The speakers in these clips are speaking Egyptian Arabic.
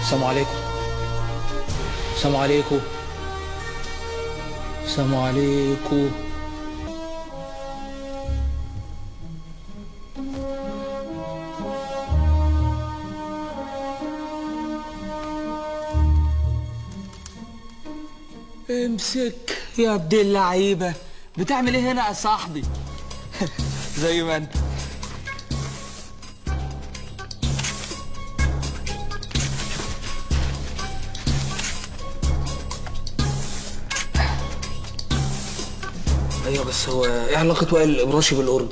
السلام عليكم السلام عليكم السلام عليكم امسك يا عبد اللعيبه بتعمل ايه هنا يا صاحبي زي ما انت ايوه بس هو ايه علاقه وائل الابراشي بالاورج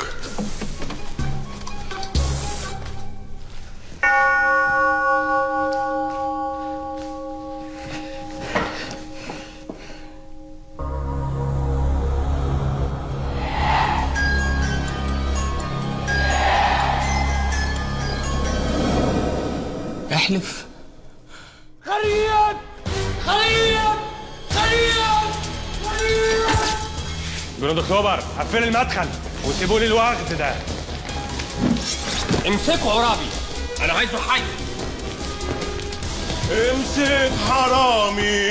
احلف خريط خريط خريط خريط جنود اكتوبر قفلوا المدخل وسيبوا لي الوقت ده امسكوا عرابي انا عايزه حي امسك حرامي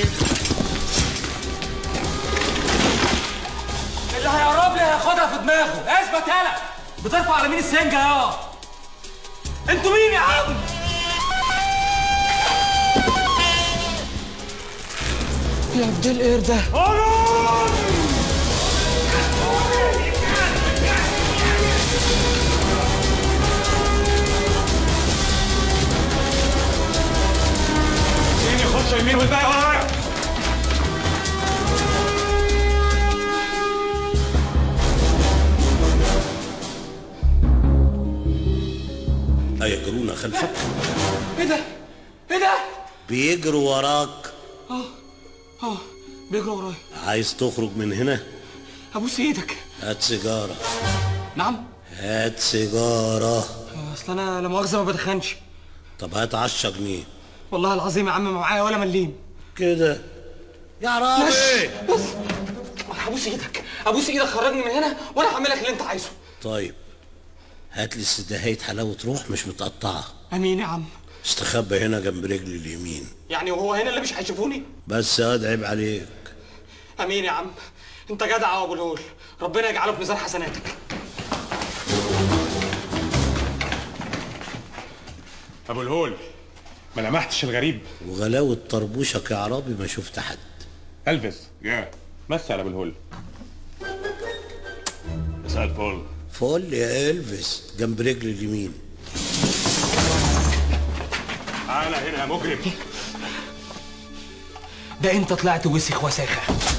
اللي هيقرب لي هياخدها في دماغه اثبت يالا بترفع على مين السنجه يا انتوا مين يا عم يا عبد القير ده مين يخش يمين والباقي ورايا أيجرون خلفك ايه ده ايه ده بيجروا وراك اه بيجروا ورايا عايز تخرج من هنا ابوس ايدك هات سيجارة نعم هات سيجارة اصل انا لا مؤاخذه ما بدخنش طب هات عشرة جنيه والله العظيم يا عم ما معايا ولا مليم كده يا عرابي بس ابوس ايدك ابوس ايدك خرجني من هنا وانا هعمل لك اللي انت عايزه طيب هات لي استدهاية حلاوة روح مش متقطعة امين يا عم استخبى هنا جنب رجلي اليمين يعني وهو هنا اللي مش هيشوفوني بس يا عيب عليك امين يا عم انت جدع يا ابو الهول ربنا يجعله في ميزان حسناتك ابو الهول ما لمحتش الغريب وغلاوة طربوشك يا عرابي ما شفت حد الفيس يا مسي على ابو الهول مساء الفل فقول لي يا الفيس جنب رجلي اليمين تعالى هنا يا مجرم ده انت طلعت وسخ وساخه